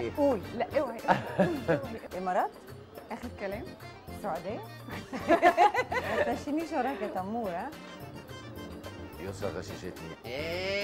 ايه قول لا اوعي امارات اخر كلام السعوديه ما تمشينيش وراك يا تمور ها يسرا غششتني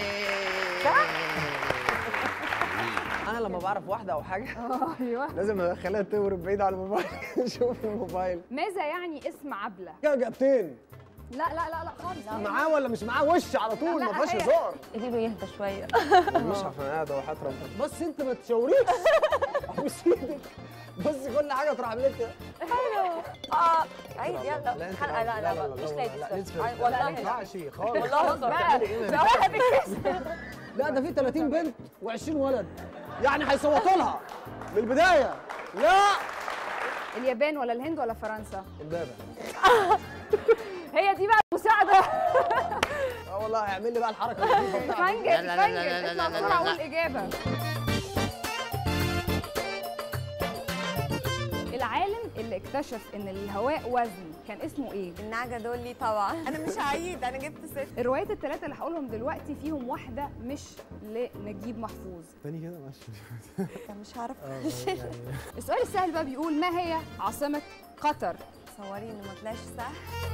انا لما بعرف واحده او حاجه ايوه لازم اخليها تهرب بعيد على الموبايل شوف الموبايل ماذا يعني اسم عبله كده جابتين لا لا لا لا خالص معاه ولا مش معاه وش على طول لا، ما فيهاش هي- هزار قولي له يهدى شويه مش عشان قاعد اهو حتى ربنا بس انت ما تشاوريش ابوس ايدك بس كل حاجه تروح عاملين كده اه عيد لا، يلا انت حلقه لا لا لا، لا لا، مش لا، لا، ليدي ليدز فيرست. فيرست. والله ما لا ينفعش خالص والله هزار بقى ده ولا بتكسب لا ده في 30 بنت و20 ولد يعني هيصوتوا لها من البدايه لا اليابان ولا الهند ولا فرنسا امبابه هي دي بقى المساعده اه والله هيعمل لي بقى الحركه اللطيفة بتاعته. فنجل لا، لا، لا، فنجل لا، لا، اطلع لا، بسرعه لا. قول اجابه العالم اللي اكتشف ان الهواء وزن كان اسمه ايه النعجه دولي طبعا انا مش هعيد انا جبت ست الروايات الثلاثه اللي هقولهم دلوقتي فيهم واحده مش لنجيب محفوظ تاني كده ماشي مش هعرف السؤال السهل بقى بيقول ما هي عاصمه قطر صوري انه ما طلعش صح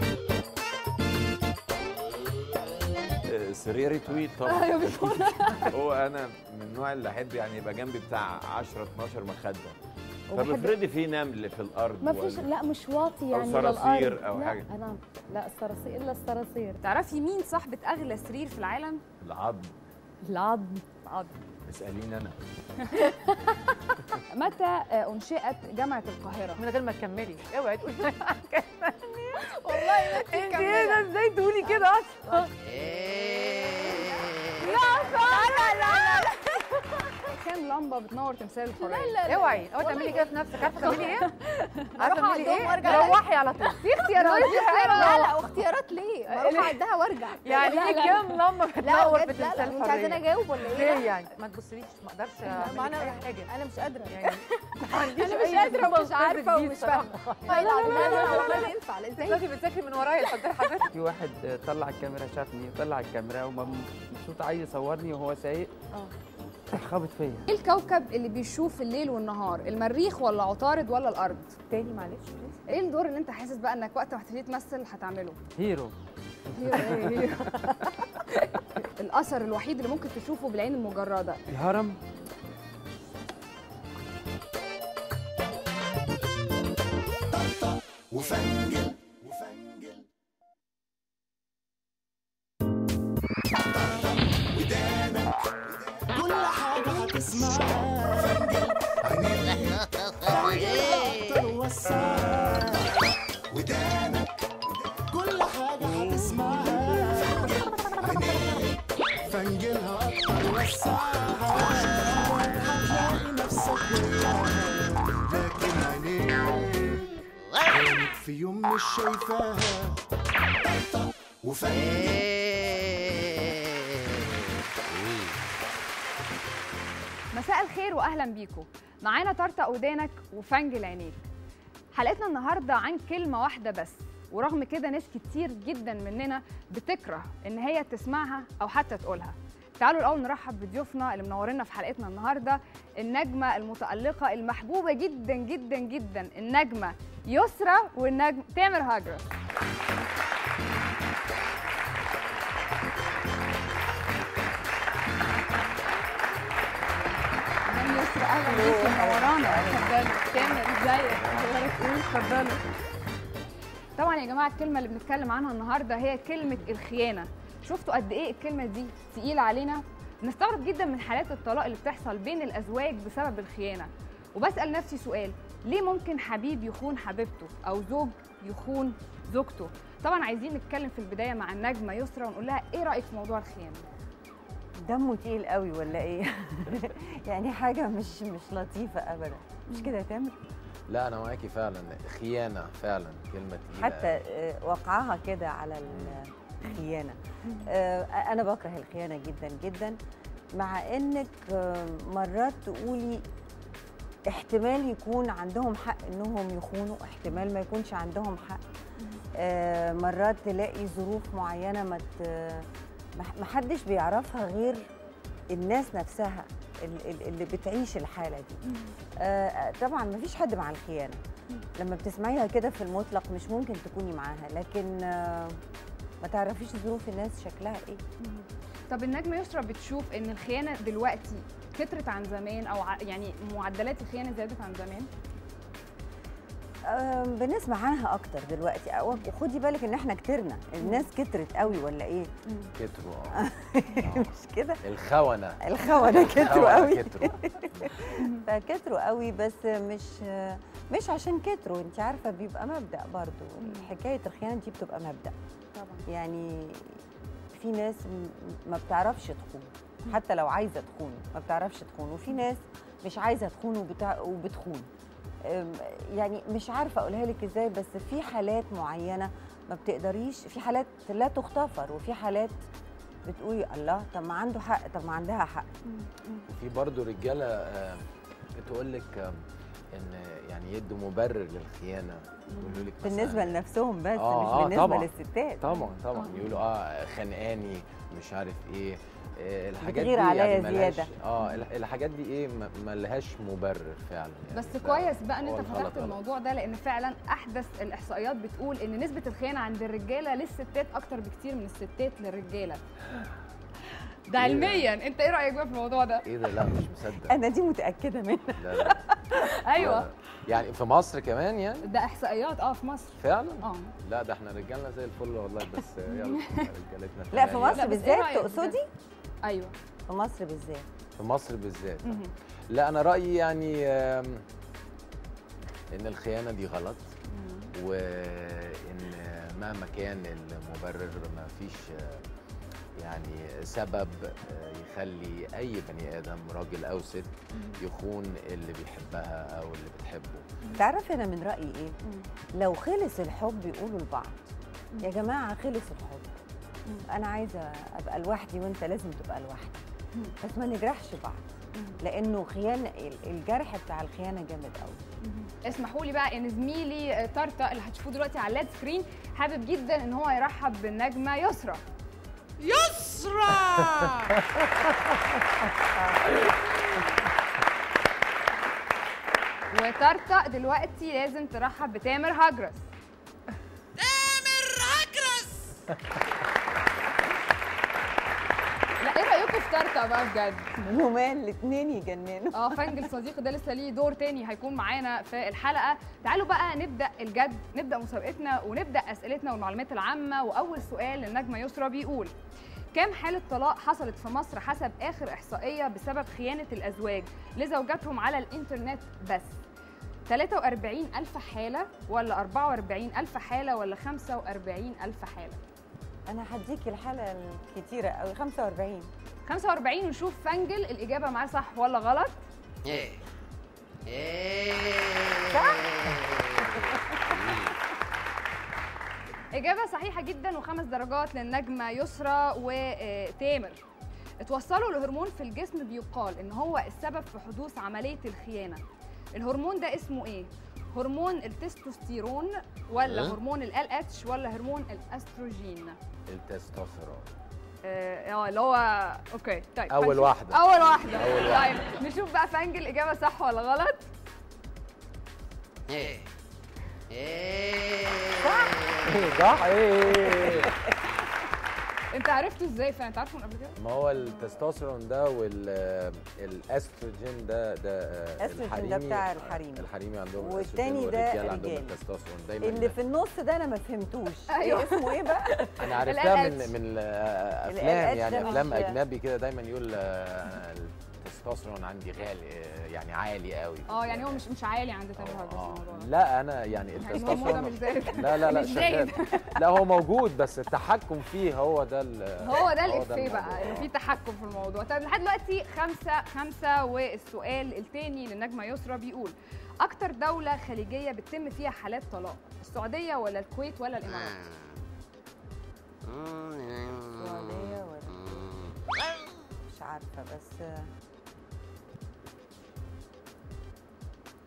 آه، سريري طويل طبعا هو انا من النوع اللي احب يعني يبقى جنبي بتاع 10 12 مخده طب افرضي في نمل في الارض ما فيش ولا- لا مش واطي يعني صراصير للأرض. أو لا حاجة. انا لا الصراصير الا الصراصير تعرفي مين صاحبه اغلى سرير في العالم العظم العظم عض اساليني انا متى آه، انشئت جامعه القاهره من غير ما تكملي اوعي تقولي والله انت ايه ده ازاي تقولي كده اصلا كام لمبه بتنور تمثال الحريه اوعي اوعي تعملي كده في نفسك عارفه تعملي ايه؟ عارفه أروح تعملي أعدهم ايه؟ وأرجع روحي على طول في اختيارات في لا اختيارات لا واختيارات ليه؟ ما اروح اعدها وارجع يعني لا، ايه لا. كام لمبه لا بتنور في بجد لا لا تمثال انت عايزاني الحريه؟ اجاوب ولا ليه ايه؟ يعني؟ ما تبصليش ما اقدرش ما اعمل انا اي حاجه انا مش قادره يعني ما عنديش انا مش أي قادره صفة ومش عارفه أستاذ ومش دي فاهمه بصراحة. لا لا لا لا والله ينفع لا ازاي انت بتذاكري من ورايا حضرتك حضرتك في واحد طلع الكاميرا شافني طلع الكاميرا ومبسوط عايز يصورني وهو سايق راح خابط فيا ايه الكوكب اللي بيشوف الليل والنهار المريخ ولا عطارد ولا الارض تاني معلش بليز ايه الدور اللي انت حاسس بقى انك وقت ما هتبتدي تمثل هتعمله هيرو الاثر الوحيد اللي ممكن تشوفه بالعين المجرده الهرم كل حاجة هتسمعها أكتر وسعها ودانك كل حاجة هتسمعها فنجلها أكتر وسعها هتلاقي نفسك وياها لكن عينيك عينك في يوم مش شايفاها وفنجل مساء الخير واهلا بيكم معانا طرطق ودانك وفنجل عينيك حلقتنا النهارده عن كلمه واحده بس ورغم كده ناس كتير جدا مننا بتكره ان هي تسمعها او حتى تقولها تعالوا الاول نرحب بضيوفنا اللي منورينا في حلقتنا النهارده النجمه المتالقه المحبوبه جدا جدا جدا النجمه يسرا والنجم تامر هاجرس مدام يسرا اهلا بيكي منورانا اتفضلي تامر ازيك اخبارك ايه اتفضلي طبعا يا جماعه الكلمه اللي بنتكلم عنها النهارده هي كلمه الخيانه شفتوا قد ايه الكلمه دي تقيله علينا نستغرب جدا من حالات الطلاق اللي بتحصل بين الازواج بسبب الخيانه وبسال نفسي سؤال ليه ممكن حبيب يخون حبيبته او زوج يخون زوجته طبعا عايزين نتكلم في البدايه مع النجمه يسرا ونقول لها ايه رايك في موضوع الخيانه دمه تقيل قوي ولا ايه؟ يعني حاجه مش مش لطيفه ابدا مش كده يا تامر؟ لا انا معاكي فعلا خيانه فعلا كلمه تقيله حتى آه، وقعها كده على الخيانه آه، انا بكره الخيانه جدا جدا مع انك آه، مرات تقولي احتمال يكون عندهم حق انهم يخونوا احتمال ما يكونش عندهم حق آه، مرات تلاقي ظروف معينه ما ت- ما- ما حدش بيعرفها غير الناس نفسها ال- ال- اللي بتعيش الحاله دي آه، طبعا ما فيش حد مع الخيانه لما بتسمعيها كده في المطلق مش ممكن تكوني معاها لكن آه، ما تعرفيش ظروف الناس شكلها ايه طب النجمه يسرا بتشوف ان الخيانه دلوقتي كترت عن زمان او ع- يعني معدلات الخيانه زادت عن زمان آه، بنسمع عنها اكتر دلوقتي أو- وخدي بالك ان احنا كترنا الناس كترت قوي ولا ايه كتروا اه مش كده الخونه الخونه كتروا الخونة قوي كتروا فكتروا قوي بس مش مش عشان كتروا انت عارفه بيبقى مبدا برضو حكايه الخيانه دي بتبقى مبدا طبعا يعني في ناس م- ما بتعرفش تخون حتى لو عايزه تخون ما بتعرفش تخون وفي ناس مش عايزه تخون وبتع... وبتخون أم، يعني مش عارفه اقولها لك ازاي بس في حالات معينه ما بتقدريش في حالات لا تغتفر وفي حالات بتقولي الله طب ما عنده حق طب ما عندها حق وفي برضه رجاله آه، تقول لك آه، ان يعني يدوا مبرر للخيانه يقولوا لك مثلاً- بالنسبه لنفسهم بس آه، مش آه، بالنسبه طبعاً. للستات طبعا طبعا يقولوا اه خانقاني مش عارف ايه آه، الحاجات بتغير دي عليا يعني ملهاش- زيادة. اه الح- الحاجات دي ايه ما- ما لهاش مبرر فعلا يعني بس ف- كويس بقى ان هو انت الغلط فتحت غلط. الموضوع ده لان فعلا احدث الاحصائيات بتقول ان نسبه الخيانه عند الرجاله للستات اكتر بكتير من الستات للرجاله ده إيه ده؟ علميا انت ايه رايك بقى في الموضوع ده ايه ده لا مش مصدق انا دي متاكده منها لا لا ايوه لا. يعني في مصر كمان يعني ده احصائيات اه في مصر فعلا اه لا ده احنا رجالنا زي الفل والله بس يلا رجالتنا لا في تمام. مصر بس إيه بالذات رأيك تقصدي ايوه في مصر بالذات في مصر بالذات مهم. لا انا رايي يعني آم، ان الخيانه دي غلط وان مهما كان المبرر ما فيش آه، يعني سبب آه، يخلي اي بني ادم راجل او ست يخون اللي بيحبها او اللي بتحبه تعرفي انا من رايي ايه لو خلص الحب يقولوا لبعض يا جماعه خلص الحب انا عايزه ابقى لوحدي وانت لازم تبقى لوحدك بس ما نجرحش بعض لانه خيانه ال- الجرح بتاع الخيانه جامد قوي اسمحوا لي بقى ان زميلي آه، طرطق اللي هتشوفوه دلوقتي على اللاد سكرين حابب جدا ان هو يرحب بالنجمه يسرا يسرا وطرطق دلوقتي لازم ترحب بتامر هجرس لا ايه رايكم في طرطق بقى بجد جمال الاثنين يجننوا اه فانجل صديقي ده لسه ليه دور تاني هيكون معانا في الحلقه تعالوا بقى نبدا الجد نبدا مسابقتنا ونبدا اسئلتنا والمعلومات العامه واول سؤال للنجمه يسرا بيقول كم حالة طلاق حصلت في مصر حسب آخر إحصائية بسبب خيانة الأزواج لزوجاتهم على الإنترنت بس 43 ألف حالة ولا 44 ألف حالة ولا 45 ألف حالة انا هديكي الحاله الكتيره قوي 45 45 ونشوف فانجل الإجابة معاه صح ولا غلط إجابة صحيحة جدا وخمس درجات للنجمة يسرى وتامر اتوصلوا لهرمون في الجسم بيقال ان هو السبب في حدوث عملية الخيانة الهرمون ده اسمه ايه؟ هرمون التستوستيرون ولا إيه؟ هرمون ال اتش ولا هرمون الاستروجين؟ التستوستيرون اه آه، اللي هو اوكي طيب أول هنشوف- واحدة. اول واحدة أول واحدة. طيب نشوف بقى فانجل اجابة صح ولا غلط؟ صح ايه انت عرفته ازاي فعلا انت عارفه من قبل كده؟ ما هو التستوستيرون ده والاستروجين ده ده آه، أستروجين ده الحريمي بتاع الحريمي. الحريمي عندهم والتاني الأستروجين ده والرجال عندهم رجال. التستوستيرون دايما اللي في النص ده انا ما فهمتوش أيوة. إيه اسمه ايه بقى انا عرفتها ال من LH. من آه، ال افلام LH يعني ده افلام مش- اجنبي كده دايما يقول آه، التستوستيرون عندي غالي آه، يعني عالي قوي اه يعني هو مش مش عالي عند تامر آه، هجرس آه. الموضوع ده لا انا يعني يعني الهرمون ده التستوستيرون مش زايد لا لا لا مش زايد. شغال لا هو موجود بس التحكم فيه هو ده ال- هو ده الافيه الموضوع. بقى ان في تحكم في الموضوع طيب لحد دلوقتي خمسة خمسة والسؤال التاني للنجمة يسرا بيقول أكتر دولة خليجية بتتم فيها حالات طلاق السعودية ولا الكويت ولا الإمارات؟ السعوديه ولا مش عارفه بس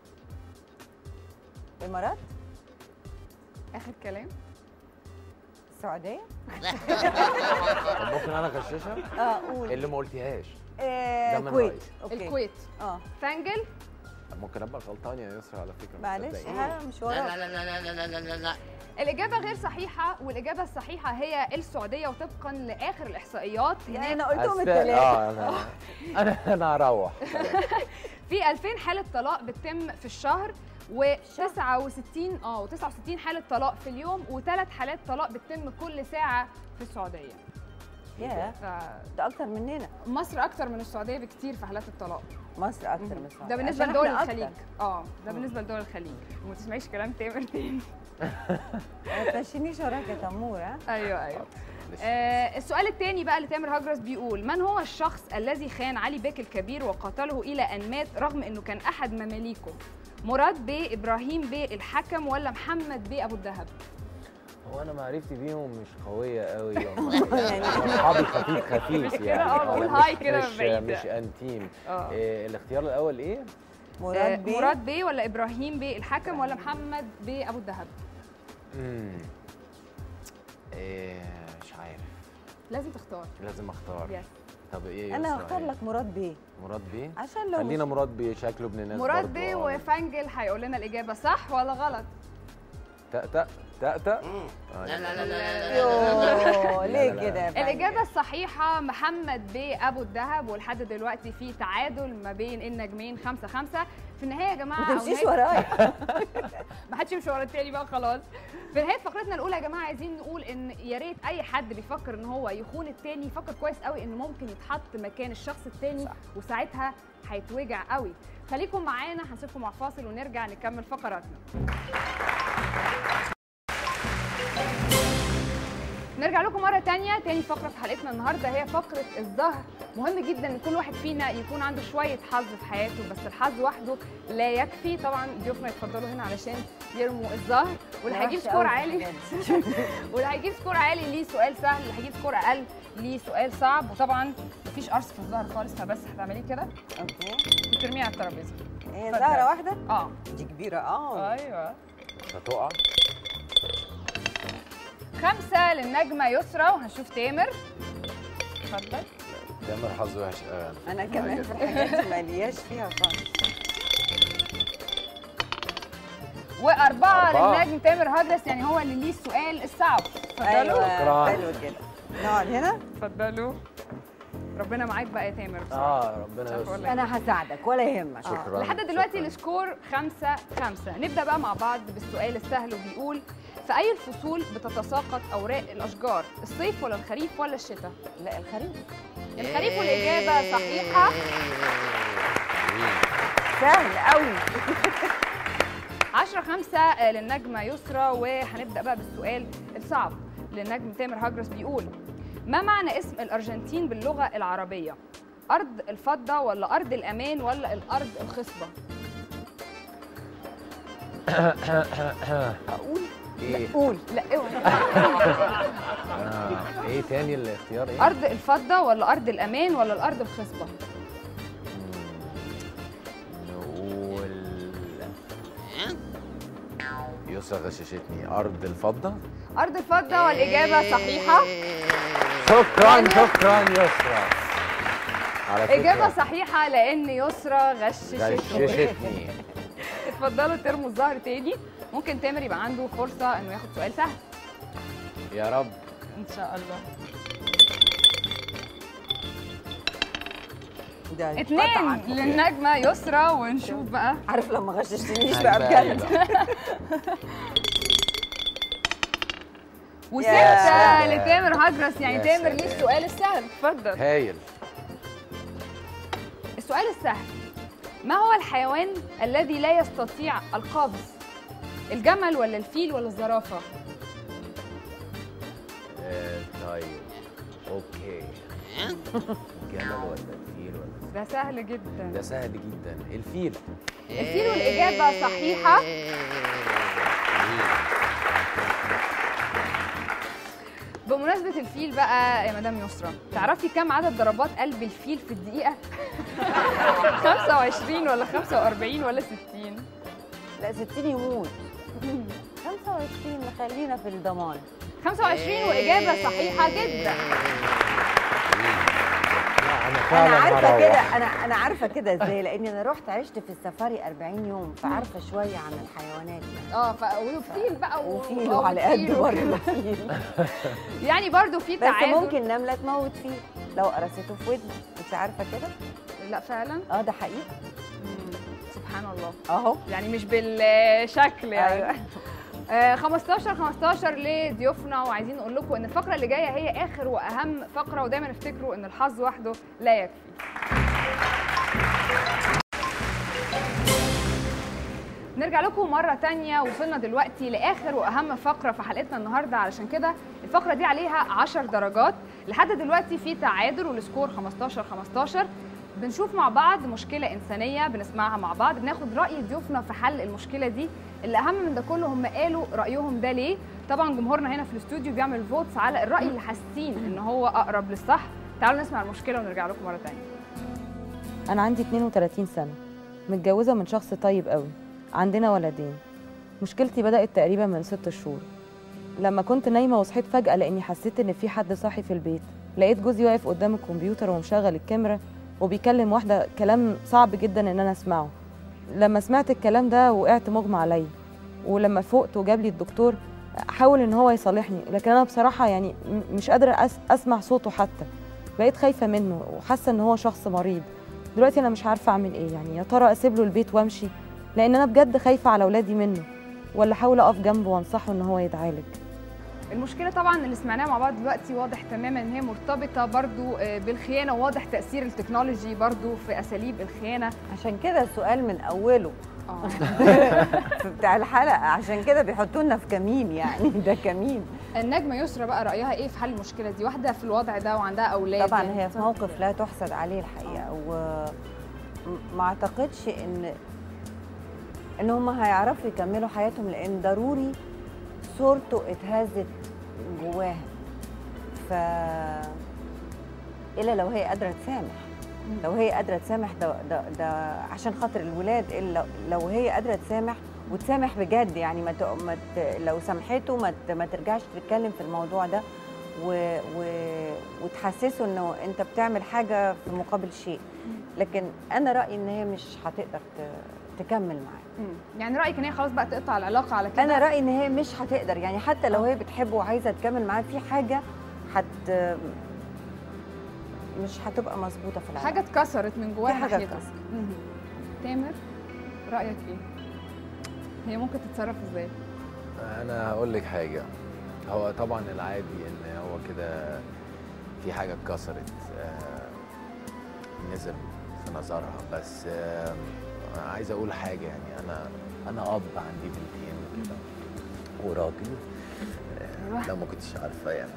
الامارات آخر كلام السعوديه طب ممكن انا اغششها اه قول اللي ما قلتيهاش آه، ده من كويت رأيي. اوكي الكويت اه فانجل ممكن ابقى غلطان يا يسرا على فكره معلش تصدقي. ها مش وراك الاجابه غير صحيحه والاجابه الصحيحه هي السعوديه وطبقا لاخر الاحصائيات يعني هناك انا قلتهم أست- الثلاثه اه انا انا انا هروح في 2000 حاله طلاق بتتم في الشهر و69 اه و69 حاله طلاق في اليوم وثلاث حالات طلاق بتتم كل ساعه في السعوديه ياه ف- ده اكتر مننا مصر اكتر من السعوديه بكتير في حالات الطلاق مصر اكتر من السعوديه ده بالنسبه عشان لدول إحنا الخليج أكتر. اه ده بالنسبه لدول الخليج وما تسمعيش كلام تامر تاني ما تمشينيش وراك يا تمور ها ايوه ايوه معلش. آه السؤال الثاني بقى لتامر هجرس بيقول من هو الشخص الذي خان علي بيك الكبير وقاتله الى ان مات رغم انه كان احد مماليكه مراد بيه ابراهيم بيه الحكم ولا محمد بيه ابو الدهب هو انا معرفتي بيهم مش قويه قوي يعني اصحابي خفيف خفيف كده، يعني اه، بقول أنا هاي مش- كده مش بعيد. مش انتيم اه إيه الاختيار الاول ايه آه، مراد بيه مراد بيه ولا ابراهيم بيه الحكم ولا محمد بيه ابو الدهب امم إيه مش عارف لازم تختار لازم اختار يس. طب ايه انا يسرا هختار إيه؟ لك مراد بيه مراد بيه عشان لو خلينا مراد بيه شكله ابن ناس مراد برضه، بيه آه. وفانجل هيقول لنا الاجابه صح ولا غلط تأ تأ تأ تأ آه، لا لا لا لا يوه ليه لا، لا. كده يا فندم؟ الإجابة الصحيحة محمد بيه أبو الدهب ولحد دلوقتي في تعادل ما بين النجمين خمسة خمسة في النهاية يا جماعة ما أو تمشيش نهاية- ورايا ما حدش يمشي ورا التاني بقى خلاص في نهايه فقرتنا الاولى يا جماعه عايزين نقول ان يا ريت اي حد بيفكر ان هو يخون التاني يفكر كويس قوي انه ممكن يتحط مكان الشخص التاني وساعتها هيتوجع قوي خليكم معانا هنسيبكم مع فاصل ونرجع نكمل فقراتنا نرجع لكم مرة تانية تاني فقرة في حلقتنا النهاردة هي فقرة الظهر مهم جدا ان كل واحد فينا يكون عنده شوية حظ في حياته بس الحظ وحده لا يكفي طبعا ضيوفنا يتفضلوا هنا علشان يرموا الظهر واللي أنا هيجيب وحشة سكور أوي في عالي الحاجات واللي هيجيب سكور عالي ليه سؤال سهل اللي هيجيب سكور اقل ليه سؤال صعب وطبعا مفيش قرص في الظهر خالص فبس هتعملي كده اوكي وترميه على الترابيزه هي اتفضل. زهره واحده اه دي كبيره اه ايوه هتقع خمسه للنجمه يسرى وهنشوف تامر اتفضل تامر حظه وحش قوي يعني. انا كمان في الحاجات دي مالياش فيها خالص واربعه أربعة. للنجم تامر هجرس يعني هو اللي ليه السؤال الصعب اتفضلوا ايوه شكراً. حلو كده نقعد هنا اتفضلوا ربنا معاك بقى يا تامر بصراحه اه ربنا مش عارفة يستر أقول لك. انا هساعدك ولا يهمك شكرا لحد دلوقتي شكراً. السكور خمسة خمسة نبدأ بقى مع بعض بالسؤال السهل وبيقول في أي الفصول بتتساقط أوراق الأشجار الصيف ولا الخريف ولا الشتاء لا الخريف الخريف والإجابة صحيحة سهل قوي 10 5 للنجمة يسرى وهنبدأ بقى بالسؤال الصعب للنجم تامر هجرس بيقول ما معنى اسم الأرجنتين باللغة العربية؟ أرض الفضة ولا أرض الأمان ولا الأرض الخصبة؟ اقول ايه قول لا اوعى آه. ايه تاني الاختيار ايه أرض الفضة ولا أرض الأمان ولا الأرض الخصبة؟ نقول يسرا غششتني ارض الفضه أرض الفضة والإجابة صحيحة شكرا شكرا يسرا على فكرة إجابة صحيحة لأن يسرى غششتني غششتني اتفضلوا ترموا الظهر تاني ممكن تامر يبقى عنده فرصة إنه ياخد سؤال سهل يا رب إن شاء الله ده اتنين قطعاً. للنجمة يسرى ونشوف بقى عارف لو ما غششتنيش هنبقى بقى بجد بقى. وستة سلام. لتامر هجرس يعني يا تامر ليه سلام. السؤال السهل اتفضل هايل السؤال السهل ما هو الحيوان الذي لا يستطيع القفز الجمل ولا الفيل ولا الزرافة آه، طيب اوكي جمل ولا الفيل ولا ده سهل جدا ده سهل جدا الفيل الفيل والإجابة صحيحة بمناسبة الفيل بقى يا مدام يسرا تعرفي كم عدد ضربات قلب الفيل في الدقيقة؟ 25 ولا 45 ولا 60 لا 60 يموت 25 نخلينا في الضمان 25 واجابه صحيحه جدا لا انا انا فعلا عارفه هروح. كده انا انا عارفه كده ازاي لاني انا رحت عشت في السفاري 40 يوم فعارفه شويه عن الحيوانات يعني اه ف... وفيل بقى و- وفيل آه، وعلى وفيل قد وكده. برضه فيل يعني برضو في بس تعادل ممكن نمله تموت فيه لو قرصته في ودنه انت عارفه كده لا فعلا اه ده حقيقي مم. سبحان الله اهو يعني مش بالشكل يعني ايوه آه 15 15 لضيوفنا وعايزين نقول لكم ان الفقره اللي جايه هي اخر واهم فقره ودايما افتكروا ان الحظ وحده لا يكفي نرجع لكم مرة تانية وصلنا دلوقتي لآخر وأهم فقرة في حلقتنا النهاردة علشان كده الفقرة دي عليها 10 درجات لحد دلوقتي في تعادل والسكور 15 15 بنشوف مع بعض مشكلة إنسانية بنسمعها مع بعض بناخد رأي ضيوفنا في حل المشكلة دي اللي أهم من ده كله هم قالوا رأيهم ده ليه طبعا جمهورنا هنا في الاستوديو بيعمل فوتس على الرأي اللي حاسين إن هو أقرب للصح تعالوا نسمع المشكلة ونرجع لكم مرة تانية أنا عندي 32 سنة متجوزة من شخص طيب قوي عندنا ولدين مشكلتي بدأت تقريبا من ست شهور لما كنت نايمة وصحيت فجأة لأني حسيت إن في حد صاحي في البيت لقيت جوزي واقف قدام الكمبيوتر ومشغل الكاميرا وبيكلم واحدة كلام صعب جدا إن أنا أسمعه لما سمعت الكلام ده وقعت مغمى عليا ولما فقت وجاب لي الدكتور حاول إن هو يصالحني لكن أنا بصراحة يعني م- مش قادرة أس- أسمع صوته حتى بقيت خايفة منه وحاسة إن هو شخص مريض دلوقتي انا مش عارفه اعمل ايه يعني يا ترى اسيب له البيت وامشي لان انا بجد خايفه على اولادي منه ولا احاول اقف جنبه وانصحه ان هو يتعالج المشكله طبعا اللي سمعناها مع بعض دلوقتي واضح تماما ان هي مرتبطه برضو آه، بالخيانه وواضح تاثير التكنولوجي برضو في اساليب الخيانه عشان كده السؤال من اوله اه في بتاع الحلقه عشان كده بيحطوا لنا في كمين يعني ده كمين النجمه يسرا بقى رايها ايه في حل المشكله دي واحده في الوضع ده وعندها اولاد طبعا يعني هي في موقف لا تحسد عليه الحقيقه وما اعتقدش ان ان هم هيعرفوا يكملوا حياتهم لان ضروري صورته اتهزت جواها ف الا لو هي قادره تسامح لو هي قادره تسامح ده ده, ده عشان خاطر الولاد الا لو هي قادره تسامح وتسامح بجد يعني ما, ت- ما ت- لو سامحته ما, ت- ما ترجعش تتكلم في الموضوع ده و و وتحسسه انه انت بتعمل حاجه في مقابل شيء لكن انا رايي ان هي مش هتقدر ت- تكمل معاه مم. يعني رايك ان هي خلاص بقى تقطع العلاقه على كده انا رايي ان هي مش هتقدر يعني حتى لو هي بتحبه وعايزه تكمل معاه في حاجه هت مش هتبقى مظبوطه في العلاقه حاجه اتكسرت من جواها في حاجة ناحيتك. اتكسرت. مهم. تامر رايك ايه هي ممكن تتصرف ازاي انا هقول لك حاجه هو طبعا العادي ان هو كده في حاجه اتكسرت آه، نزل في نظرها بس آه، عايز اقول حاجه يعني انا انا اب عندي بنتين كده وراجل آه، لو ما كنتش عارفه يعني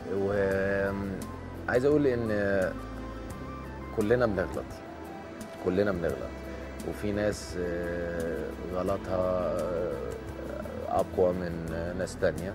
وعايز اقول ان كلنا بنغلط كلنا بنغلط وفي ناس آه، غلطها آه، اقوى من آه، ناس تانية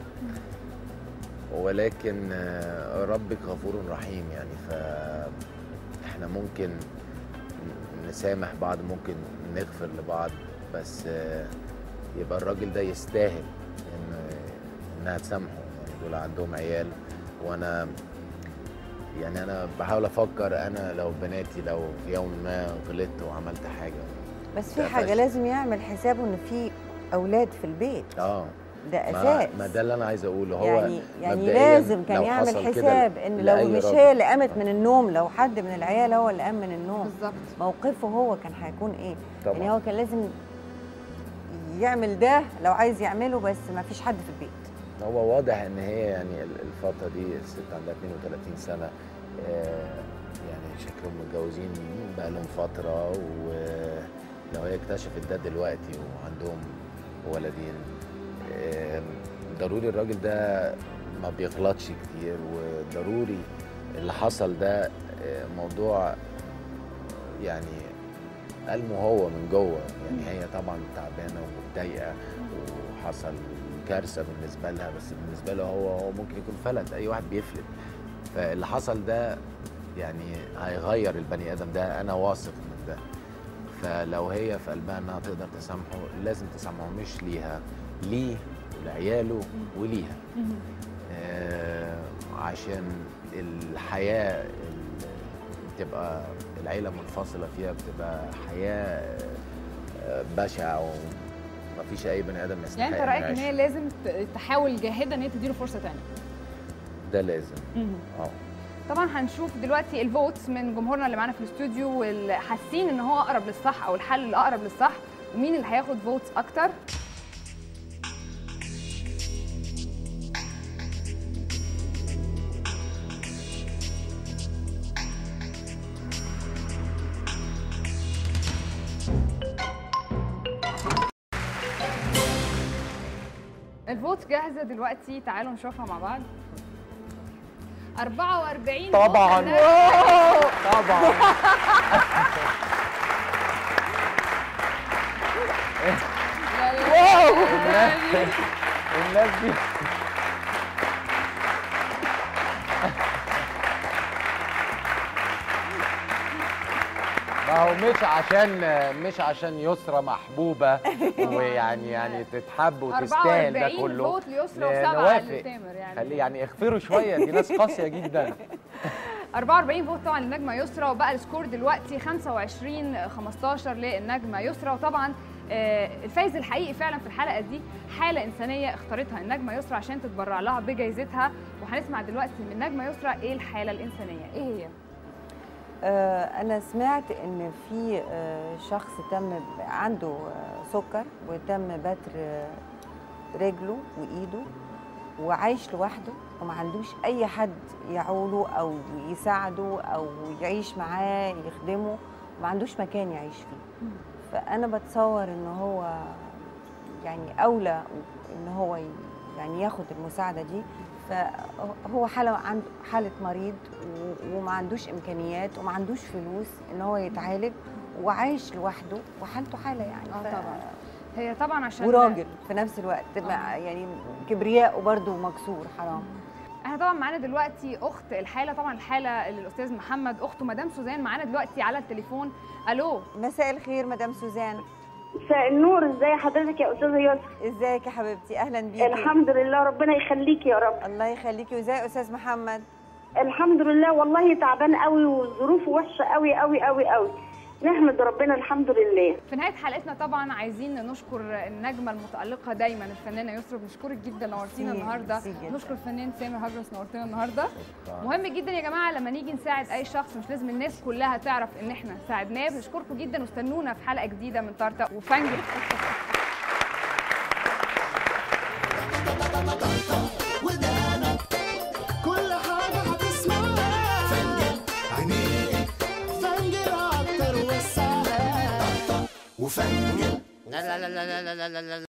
ولكن آه، ربك غفور رحيم يعني فاحنا ممكن نسامح بعض ممكن نغفر لبعض بس آه، يبقى الراجل ده يستاهل ان انها تسامحه يعني دول عندهم عيال وانا يعني انا بحاول افكر انا لو بناتي لو في يوم ما غلطت وعملت حاجه بس في ده حاجه فشل. لازم يعمل حسابه ان في اولاد في البيت اه ده ما, اساس ما ده اللي انا عايز اقوله هو يعني يعني مبدئياً لازم كان لو يعمل حصل كده حساب ان لو لأي مش راجل. هي اللي قامت من النوم لو حد من العيال هو اللي قام من النوم بالظبط موقفه هو كان هيكون ايه طبعاً. يعني هو كان لازم يعمل ده لو عايز يعمله بس ما فيش حد في البيت هو واضح ان هي يعني ال- الفتره دي الست عندها 32 سنه آه، يعني شكلهم متجوزين بقى لهم فتره ولو هي اكتشفت ده دلوقتي وعندهم ولدين آه، ضروري الراجل ده ما بيغلطش كتير وضروري اللي حصل ده آه، موضوع يعني ألمه هو من جوه يعني هي طبعا تعبانه ومتضايقه وحصل كارثه بالنسبه لها بس بالنسبه له هو هو ممكن يكون فلت اي واحد بيفلت فاللي حصل ده يعني هيغير البني ادم ده انا واثق من ده فلو هي في قلبها انها تقدر تسامحه لازم تسامحه مش ليها ليه ولعياله وليها آه، عشان الحياه اللي بتبقى العيله منفصله فيها بتبقى حياه آه، بشعه ومفيش اي بني ادم يستحق يعني انت إنه رايك ان يعيش. هي لازم ت- تحاول جاهده ان هي تديله فرصه ثانيه ده لازم اه طبعا هنشوف دلوقتي الفوتس من جمهورنا اللي معانا في الاستوديو واللي حاسين ان هو اقرب للصح او الحل الاقرب للصح ومين اللي هياخد فوتس اكتر الفوت جاهزه دلوقتي تعالوا نشوفها مع بعض 44 فوت طبعاً. لنجمة. طبعا لا لا لا الناس دي ما هو مش عشان مش عشان يسرى محبوبه ويعني يعني تتحب وتستاهل ده 44 كله فوت ليسرى وسبعه نوافق. لتامر يعني خلي يعني اغفروا شويه دي ناس قاسيه جدا 44 فوت طبعا للنجمه يسرى وبقى السكور دلوقتي 25 15 للنجمه يسرى وطبعا آه، الفايز الحقيقي فعلا في الحلقه دي حاله انسانيه اختارتها النجمه يسرى عشان تتبرع لها بجائزتها وهنسمع دلوقتي من نجمه يسرى ايه الحاله الانسانيه ايه هي آه، أنا سمعت إن في آه، شخص تم ب- عنده آه، سكر وتم بتر آه، رجله وإيده وعايش لوحده وما عندوش أي حد يعوله أو يساعده أو يعيش معاه يخدمه ما عندوش مكان يعيش فيه فأنا بتصور إن هو يعني أولى إن هو ي- يعني ياخد المساعدة دي فهو حالة عنده حالة مريض و- وما عندوش إمكانيات وما عندوش فلوس إن هو يتعالج وعايش لوحده وحالته حالة يعني اه ف- طبعا هي طبعا عشان وراجل في نفس الوقت آه. مع- يعني كبرياءه برضه مكسور حرام احنا طبعا معانا دلوقتي اخت الحاله طبعا الحاله للاستاذ محمد اخته مدام سوزان معانا دلوقتي على التليفون الو مساء الخير مدام سوزان مساء النور ازي حضرتك يا استاذه يسرا ازيك يا حبيبتي اهلا بيكي الحمد لله ربنا يخليكي يا رب الله يخليكي وازاي استاذ محمد الحمد لله والله تعبان قوي وظروفه وحشه قوي قوي قوي قوي نحمد ربنا الحمد لله في نهايه حلقتنا طبعا عايزين نشكر النجمه المتالقه دايما الفنانه يسرا بنشكرك جدا نورتينا ميرسي، النهارده ميرسي جدا. نشكر الفنان سامر هجرس نورتنا النهارده مهم جدا يا جماعه لما نيجي نساعد اي شخص مش لازم الناس كلها تعرف ان احنا ساعدناه بنشكركم جدا واستنونا في حلقه جديده من طرطق وفنجل ودانك كل حاجة هتسمعها فنجل عينيك فنجل أكتر وسعها وفنجل لا لا لا لا لا لا لا لا